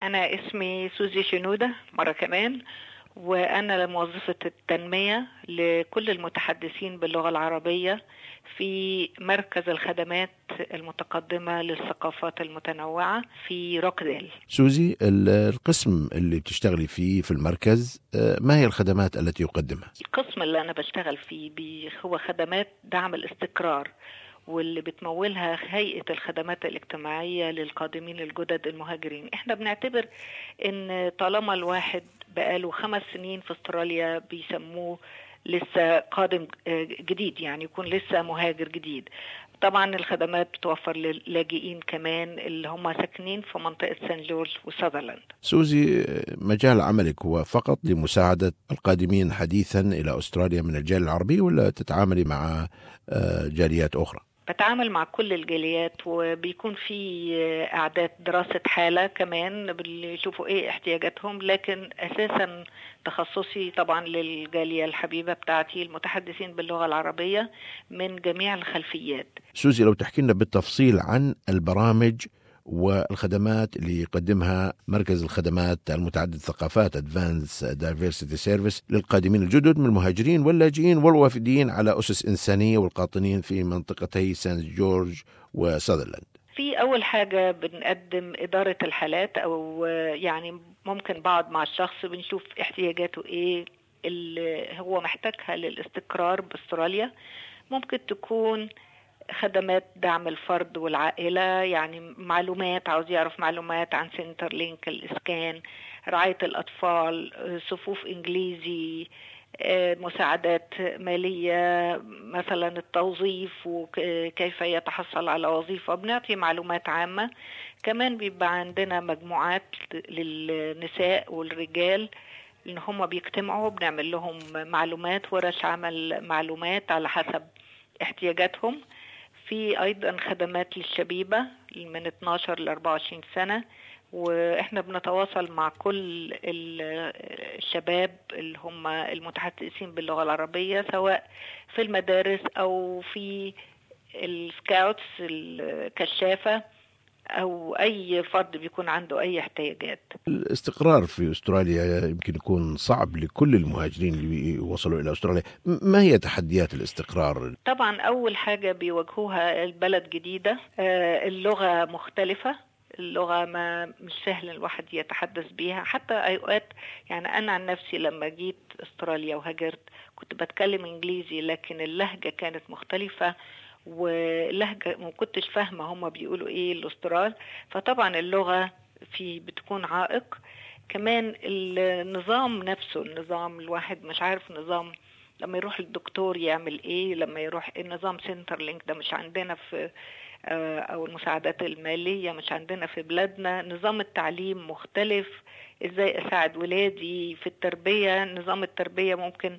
أنا اسمي سوزي شنودة مرة كمان وأنا موظفة التنمية لكل المتحدثين باللغة العربية في مركز الخدمات المتقدمة للثقافات المتنوعة في روكديل سوزي القسم اللي بتشتغلي فيه في المركز ما هي الخدمات التي يقدمها؟ القسم اللي أنا بشتغل فيه هو خدمات دعم الاستقرار واللي بتمولها هيئة الخدمات الاجتماعية للقادمين الجدد المهاجرين احنا بنعتبر ان طالما الواحد بقاله خمس سنين في استراليا بيسموه لسه قادم جديد يعني يكون لسه مهاجر جديد طبعا الخدمات بتوفر للاجئين كمان اللي هم ساكنين في منطقة سان جورج وساذرلاند سوزي مجال عملك هو فقط لمساعدة القادمين حديثا إلى أستراليا من الجالية العربية ولا تتعاملي مع جاليات أخرى؟ بتعامل مع كل الجاليات وبيكون في اعداد دراسه حاله كمان بيشوفوا ايه احتياجاتهم لكن اساسا تخصصي طبعا للجاليه الحبيبه بتاعتي المتحدثين باللغه العربيه من جميع الخلفيات سوزي لو تحكي لنا بالتفصيل عن البرامج والخدمات اللي يقدمها مركز الخدمات المتعدد الثقافات ادفانس دايفرسيتي سيرفيس للقادمين الجدد من المهاجرين واللاجئين والوافدين على اسس انسانيه والقاطنين في منطقتي سان جورج وساذرلاند. في اول حاجه بنقدم اداره الحالات او يعني ممكن بقعد مع الشخص بنشوف احتياجاته ايه اللي هو محتاجها للاستقرار باستراليا ممكن تكون خدمات دعم الفرد والعائلة يعني معلومات عاوز يعرف معلومات عن سنتر لينك الإسكان رعاية الأطفال صفوف إنجليزي مساعدات مالية مثلا التوظيف وكيف يتحصل على وظيفة بنعطي معلومات عامة كمان بيبقى عندنا مجموعات للنساء والرجال ان هم بيجتمعوا بنعمل لهم معلومات ورش عمل معلومات على حسب احتياجاتهم في ايضا خدمات للشبيبه من 12 ل 24 سنه واحنا بنتواصل مع كل الشباب اللي هم المتحدثين باللغه العربيه سواء في المدارس او في السكاوتس الكشافه او اي فرد بيكون عنده اي احتياجات الاستقرار في استراليا يمكن يكون صعب لكل المهاجرين اللي وصلوا الى استراليا ما هي تحديات الاستقرار طبعا اول حاجه بيواجهوها البلد جديده اللغه مختلفه اللغه ما مش سهل الواحد يتحدث بيها حتى اوقات يعني انا عن نفسي لما جيت استراليا وهاجرت كنت بتكلم انجليزي لكن اللهجه كانت مختلفه ولهجه ما كنتش فاهمه هما بيقولوا ايه الاسترال فطبعا اللغه في بتكون عائق كمان النظام نفسه النظام الواحد مش عارف نظام لما يروح الدكتور يعمل ايه لما يروح النظام سنتر لينك ده مش عندنا في او المساعدات الماليه مش عندنا في بلادنا نظام التعليم مختلف ازاي اساعد ولادي في التربيه نظام التربيه ممكن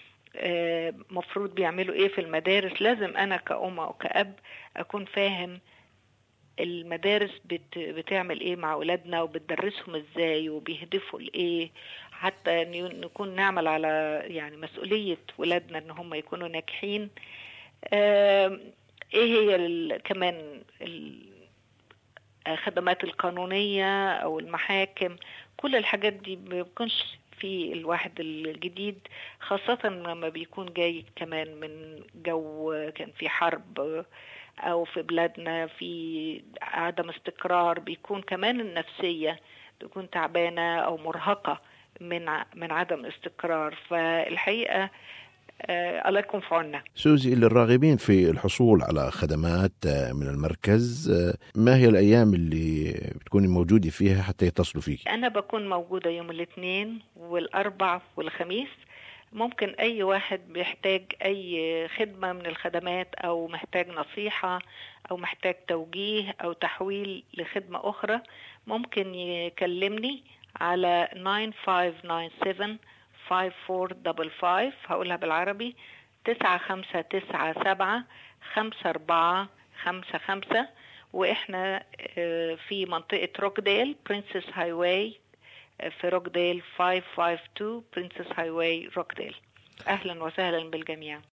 مفروض بيعملوا ايه في المدارس لازم انا كأم او كأب اكون فاهم المدارس بت بتعمل ايه مع اولادنا وبتدرسهم ازاي وبيهدفوا لايه حتى نكون نعمل على يعني مسؤولية ولادنا ان هم يكونوا ناجحين ايه هي كمان الخدمات القانونية او المحاكم كل الحاجات دي ما بيكونش في الواحد الجديد خاصة لما بيكون جاي كمان من جو كان في حرب أو في بلادنا في عدم استقرار بيكون كمان النفسية تكون تعبانة أو مرهقة من من عدم استقرار فالحقيقة آه الله يكون في عوننا سوزي للراغبين في الحصول على خدمات من المركز ما هي الأيام اللي بتكوني موجودة فيها حتى يتصلوا فيك أنا بكون موجودة يوم الاثنين والأربع والخميس ممكن أي واحد بيحتاج أي خدمة من الخدمات أو محتاج نصيحة أو محتاج توجيه أو تحويل لخدمة أخرى ممكن يكلمني على 9597 5455 هقولها بالعربي تسعة خمسة تسعة سبعة خمسة أربعة خمسة خمسة وإحنا في منطقة روكديل برنسس هاي واي في روكديل 552 برنسس هاي واي روكديل أهلا وسهلا بالجميع